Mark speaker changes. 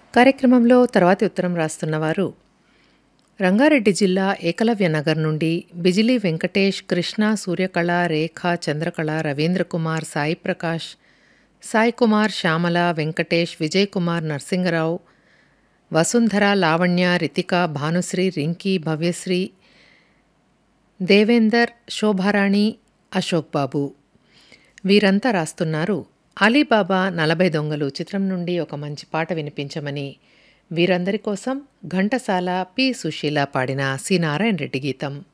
Speaker 1: కార్యక్రమంలో తర్వాతి ఉత్తరం రాస్తున్నవారు రంగారెడ్డి జిల్లా ఏకలవ్య నగర్ నుండి బిజిలీ వెంకటేష్ కృష్ణ సూర్యకళ రేఖ చంద్రకళ రవీంద్ర కుమార్ సాయి ప్రకాష్ సాయి కుమార్ శ్యామల వెంకటేష్ విజయ్ కుమార్ నరసింగరావు వసుంధర లావణ్య రితిక భానుశ్రీ రింకీ భవ్యశ్రీ దేవేందర్ శోభారాణి అశోక్ బాబు వీరంతా రాస్తున్నారు అలీబాబా నలభై దొంగలు చిత్రం నుండి ఒక మంచి పాట వినిపించమని వీరందరి కోసం ఘంటసాల పి సుశీల పాడిన సి నారాయణ రెడ్డి గీతం